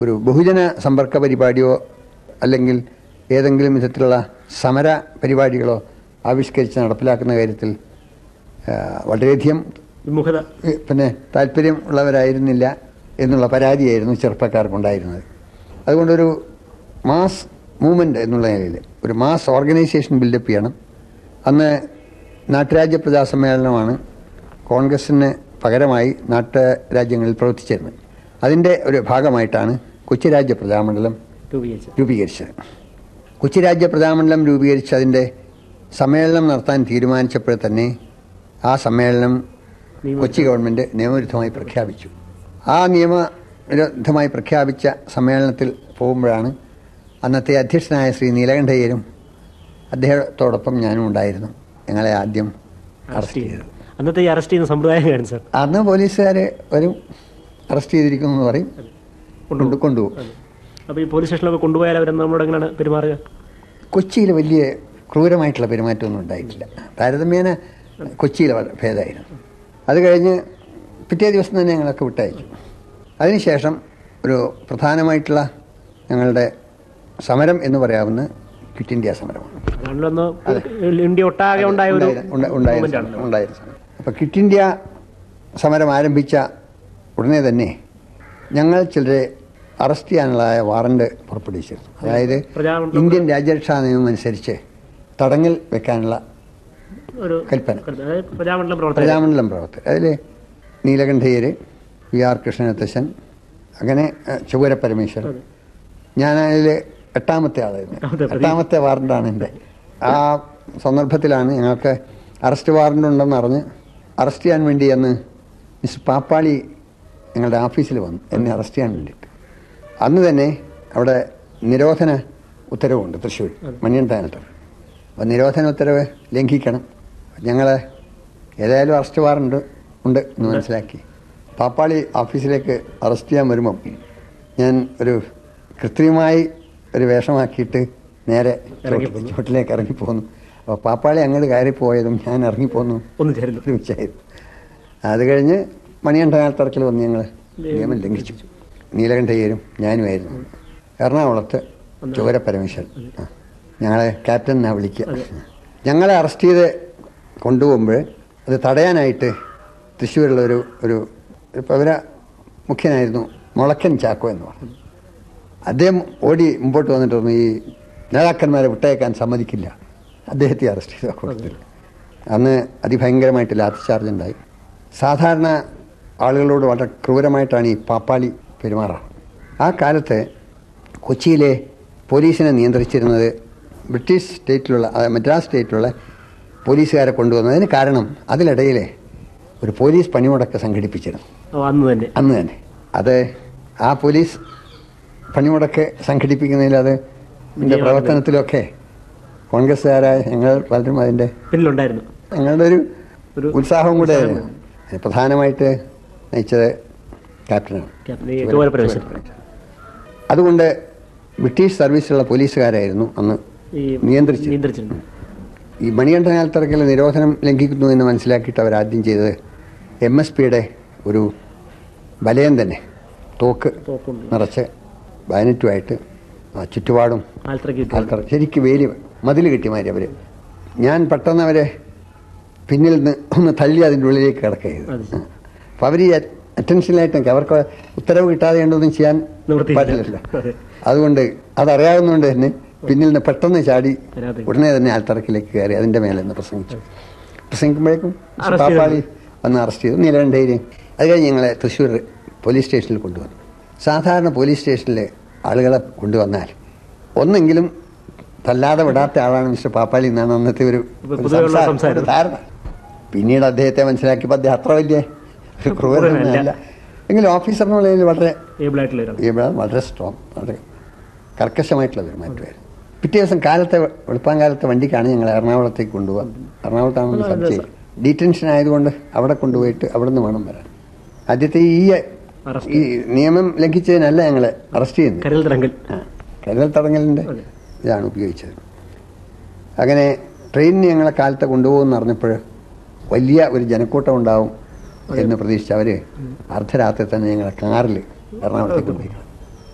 ഒരു ബഹുജന സമ്പർക്ക പരിപാടിയോ അല്ലെങ്കിൽ ഏതെങ്കിലും വിധത്തിലുള്ള സമര പരിപാടികളോ ആവിഷ്കരിച്ച് നടപ്പിലാക്കുന്ന കാര്യത്തിൽ ആ, വളരെയധികം വിമുഖത ഏ, പിന്നെ താല്പര്യം ഉള്ളവരായിരുന്നില്ല എന്നുള്ള പരാതിയായിരുന്നു ചെറുപ്പക്കാർക്കുണ്ടായിരുന്നത് അതുകൊണ്ടൊരു മാസ് മൂവ്മെൻ്റ് എന്നുള്ള നിലയിൽ ഒരു മാസ് ഓർഗനൈസേഷൻ ബിൽഡപ്പ് ചെയ്യണം അന്ന് നാട്ടുരാജ്യ പ്രജാസമ്മേളനമാണ് കോൺഗ്രസിന് പകരമായി നാട്ടുരാജ്യങ്ങളിൽ പ്രവർത്തിച്ചിരുന്നത് അതിൻ്റെ ഒരു ഭാഗമായിട്ടാണ് കൊച്ചി രാജ്യ പ്രജാമണ്ഡലം രൂപീകരിച്ചത് രൂപീകരിച്ചത് കൊച്ചി രാജ്യ പ്രജാമണ്ഡലം രൂപീകരിച്ച് അതിൻ്റെ സമ്മേളനം നടത്താൻ തീരുമാനിച്ചപ്പോൾ തന്നെ ആ സമ്മേളനം കൊച്ചി ഗവൺമെൻറ് നിയമവിരുദ്ധമായി പ്രഖ്യാപിച്ചു ആ നിയമവിരുദ്ധമായി പ്രഖ്യാപിച്ച സമ്മേളനത്തിൽ പോകുമ്പോഴാണ് അന്നത്തെ അധ്യക്ഷനായ ശ്രീ നീലകണ്ഠയ്യരും അദ്ദേഹത്തോടൊപ്പം ഞാനും ഉണ്ടായിരുന്നു ഞങ്ങളെ ആദ്യം അറസ്റ്റ് ചെയ്തത് അന്നത്തെ ഈ അറസ്റ്റ് ചെയ്യുന്ന സമ്പ്രദായം കാണും സാർ അന്ന് പോലീസുകാർ വരും അറസ്റ്റ് ചെയ്തിരിക്കുന്നു എന്ന് പറയും കൊണ്ട് കൊണ്ടുപോകും അപ്പോൾ ഈ പോലീസ് സ്റ്റേഷനിലൊക്കെ കൊണ്ടുപോയാൽ അവർ നമ്മളോട് എങ്ങനെയാണ് പെരുമാറുക കൊച്ചിയിൽ വലിയ ക്രൂരമായിട്ടുള്ള പെരുമാറ്റമൊന്നും ഉണ്ടായിട്ടില്ല താരതമ്യേന കൊച്ചിയിൽ വളരെ ഭേദമായിരുന്നു അത് കഴിഞ്ഞ് പിറ്റേ ദിവസം തന്നെ ഞങ്ങളൊക്കെ വിട്ടയച്ചു അതിനുശേഷം ഒരു പ്രധാനമായിട്ടുള്ള ഞങ്ങളുടെ സമരം എന്ന് പറയാവുന്ന ക്വിറ്റ് ഇന്ത്യ സമരമാണ് അതാണല്ലോ അന്ന് ഇന്ത്യ ഒട്ടാകെ ഉണ്ടായ ഒരു ഉണ്ടായിരുന്ന- ഉണ്ടായിരുന്ന സമരം, ഉണ്ടായിരുന്ന സമരം അപ്പോൾ ക്വിറ്റ് ഇന്ത്യ സമരം ആരംഭിച്ച ഉടനെ തന്നെ ഞങ്ങൾ ചിലരെ അറസ്റ്റ് ചെയ്യാനുള്ള വാറണ്ട് പുറപ്പെടുവിച്ചിരുന്നു അതായത് പ്രജാമണ്ഡലം ഇന്ത്യൻ രാജ്യരക്ഷാ നിയമം അനുസരിച്ച് തടങ്കൽ വെക്കാനുള്ള ഒരു കൽപ്പന അതായത് പ്രജാമണ്ഡലം പ്രവർത്തകർ പ്രജാമണ്ഡലം പ്രവർത്തകർ അതിൽ നീലകണ്ഠയ്യർ വി ആർ കൃഷ്ണനത്തശ്ശൻ അങ്ങനെ അഹ്, ചുവര പരമേശ്വരൻ ഞാനതിൽ എട്ടാമത്തെ ആളായിരുന്നു എട്ടാമത്തെ പ്രതി. എട്ടാമത്തെ വാറണ്ടാണ് എൻ്റെ ആ സന്ദർഭത്തിലാണ് ഞങ്ങൾക്ക് അറസ്റ്റ് വാറണ്ട് ഉണ്ടെന്ന് അറിഞ്ഞ് അറസ്റ്റ് ചെയ്യാൻ വേണ്ടി അന്ന് മിസ് പാപ്പാളി ഞങ്ങളുടെ ഓഫീസിൽ വന്നു എന്നെ അറസ്റ്റ് ചെയ്യാൻ വേണ്ടിയിട്ട് അന്ന് തന്നെ അവിടെ നിരോധന ഉത്തരവുണ്ട് തൃശ്ശൂർ മണിയൻതാനത്ത് അപ്പോൾ നിരോധന ഉത്തരവ് ലംഘിക്കണം ഞങ്ങൾ ഏതായാലും അറസ്റ്റ് വാറണ്ട് ഉണ്ട് എന്ന് മനസ്സിലാക്കി പാപ്പാളി ഓഫീസിലേക്ക് അറസ്റ്റ് ചെയ്യാൻ വരുമ്പം ഞാൻ ഒരു കൃത്രിമമായി ഒരു വേഷമാക്കിയിട്ട് നേരെ ഇറങ്ങിപ്പോന്നു. ചുവട്ടിലേക്ക് ഇറങ്ങിപ്പോന്നു അപ്പോൾ പാപ്പാളി അങ്ങോട്ട് കയറിപ്പോയതും ഞാൻ ഇറങ്ങിപ്പോന്നു ഒന്നും ചേരുന്നു ഒരുമിച്ചായിരുന്നു അത് കഴിഞ്ഞ് മണികണ്ഠനാൽത്തറക്കിൽ വന്ന് ഞങ്ങൾ നിയമം ലംഘിച്ചു നീലകണ്ഠയ്യരും ഞാനുമായിരുന്നു എറണാകുളത്ത് ചുവര പരമേശ്വരൻ ആ. ഞങ്ങളെ ക്യാപ്റ്റൻ എന്നാ വിളിക്കുക ഞങ്ങളെ അറസ്റ്റ് ചെയ്ത് കൊണ്ടുപോകുമ്പോൾ അത് തടയാനായിട്ട് തൃശ്ശൂരുള്ള ഒരു ഒരു ഒരു പൗര മുഖ്യനായിരുന്നു മുളക്കൻ ചാക്കോ എന്ന് പറഞ്ഞു അദ്ദേഹം ഓടി മുമ്പോട്ട് വന്നിട്ട് പറഞ്ഞു ഈ നേതാക്കന്മാരെ വിട്ടയക്കാൻ സമ്മതിക്കില്ല അദ്ദേഹത്തെ അറസ്റ്റ് ചെയ്ത കൂട്ടത്തിൽ അന്ന് അതിഭയങ്കരമായിട്ട് ലാത്തി ചാർജ് ഉണ്ടായി സാധാരണ ആളുകളോട് വളരെ ക്രൂരമായിട്ടാണ് ഈ പാപ്പാളി പെരുമാറാറ് ആ കാലത്ത് കൊച്ചിയിലെ പോലീസിനെ നിയന്ത്രിച്ചിരുന്നത് ബ്രിട്ടീഷ് സ്റ്റേറ്റിലുള്ള ആ, മദ്രാസ് സ്റ്റേറ്റിലുള്ള പോലീസുകാരെ കൊണ്ടുവന്നതിന് കാരണം അതിനിടയിലെ ഒരു പോലീസ് പണിമുടക്ക് സംഘടിപ്പിച്ചിരുന്നു ഓ അന്ന് തന്നെ അന്ന് തന്നെ അത് ആ പോലീസ് പണിമുടക്ക് സംഘടിപ്പിക്കുന്നതിൽ അത് ഇതിൻ്റെ പ്രവർത്തനത്തിലൊക്കെ കോൺഗ്രസ്സുകാരായ ഞങ്ങൾ പലരും അതിൻ്റെ പിന്നിലുണ്ടായിരുന്നു ഞങ്ങളുടെ ഒരു ഒരു ഉത്സാഹം കൂടെ ആയിരുന്നു. അതിന് പ്രധാനമായിട്ട് നയിച്ചത് ക്യാപ്റ്റനാണ് ക്യാപ്റ്റൻ ഈ ചുവര പ്രവേശനം അതുകൊണ്ട് ബ്രിട്ടീഷ് സർവീസിലുള്ള പോലീസുകാരായിരുന്നു അന്ന് ഈ നിയന്ത്രിച്ചത് നിയന്ത്രിച്ചിരുന്നു ഈ മണികണ്ഠനാൽത്തറക്കിലെ നിരോധനം ലംഘിക്കുന്നു എന്ന് മനസ്സിലാക്കിയിട്ട് അവർ ആദ്യം ചെയ്തത് എം എസ് പിയുടെ ഒരു വലയം തന്നെ തോക്ക് തോക്കുണ്ട് നിറച്ച് ബാനറ്റുമായിട്ട് ആ ചുറ്റുപാടും ആൽത്രയ്ക്ക് ആൾക്കാർ ശരിക്കും വേലി മതിൽ കിട്ടിമാരി അവർ ഞാൻ പെട്ടെന്ന് അവരെ പിന്നിൽ നിന്ന് ഒന്ന് തള്ളി അതിൻ്റെ ഉള്ളിലേക്ക് കിടക്കുകയത് അത് ശരി. അപ്പം അവർ ഈ അറ്റൻഷനിലായിട്ട് നിൽക്കുക അവർക്ക് ഉത്തരവ് കിട്ടാതെ ഒന്നും ചെയ്യാൻ നിവൃത്തിയില്ല. പറ്റില്ലല്ലോ അതെ. അതുകൊണ്ട് അതറിയാവുന്നതുകൊണ്ട് തന്നെ പിന്നിൽ നിന്ന് പെട്ടെന്ന് ചാടി അതിനകത്തേക്ക്. ഉടനെ തന്നെ ആൽത്തറക്കിലേക്ക് കയറി അതിൻ്റെ മേലെ നിന്ന് പ്രസംഗിച്ചു പ്രസംഗിക്കുമ്പോഴേക്കും അറസ്റ്റ് ചെയ്തു. പാപ്പാളി വന്ന് അറസ്റ്റ് ചെയ്തു നീലകണ്ഠേരി അത് കഴിഞ്ഞ് ഞങ്ങളെ തൃശ്ശൂർ പോലീസ് സ്റ്റേഷനിൽ കൊണ്ടുവന്നു സാധാരണ പോലീസ് സ്റ്റേഷനിൽ ആളുകളെ കൊണ്ടുവന്നാൽ ഒന്നെങ്കിലും തല്ലാതെ വിടാത്ത ആളാണ് മിസ്റ്റർ പാപ്പാളി എന്നാണ് അന്നത്തെ ഒരു ഒരു പൊതുവെയുള്ള സംസാരം, സംസാരം. ഒരു ധാരണ പിന്നീട് അദ്ദേഹത്തെ മനസ്സിലാക്കിയപ്പോൾ അദ്ദേഹം അത്ര വലിയ ഒരു ക്രൂരനല്ല എങ്കിലും ഓഫീസർ എന്നുള്ള നിലയിൽ വളരെ ഏബിൾ ആയിട്ടുള്ള ഒരാൾ ഇവിടെ വളരെ സ്ട്രോങ് വളരെ കർക്കശമായിട്ടുള്ള പെരുമാറ്റമായിരുന്നു പിറ്റേ ദിവസം കാലത്തെ വെളുപ്പാങ്കാലത്തെ വണ്ടിക്കാണ് ഞങ്ങൾ എറണാകുളത്തേക്ക് കൊണ്ടുപോകാൻ എറണാകുളത്താണെന്ന് സംശയം ഡീറ്റൻഷൻ ആയതുകൊണ്ട് അവിടെ കൊണ്ടുപോയിട്ട് അവിടെ നിന്ന് വേണം വരാൻ ആദ്യത്തെ ഈ അറസ്റ്റ് ഈ നിയമം ലംഘിച്ചതിനല്ല ഞങ്ങളെ അറസ്റ്റ് ചെയ്യുന്നത് കരൽ തടങ്കൽ ആ, കരുതൽ തടങ്കലിൻ്റെ അതെ. ഇതാണ് ഉപയോഗിച്ചത് അങ്ങനെ ട്രെയിനിന് ഞങ്ങളെ കാലത്തെ കൊണ്ടുപോകുമെന്ന് അറിഞ്ഞപ്പോൾ വലിയ ഒരു ജനക്കൂട്ടം ഉണ്ടാവും എന്ന് പ്രതീക്ഷിച്ച് അവർ അർദ്ധരാത്രി തന്നെ ഞങ്ങളെ കാറിൽ എറണാകുളത്തേക്ക് കൊണ്ടുപോയി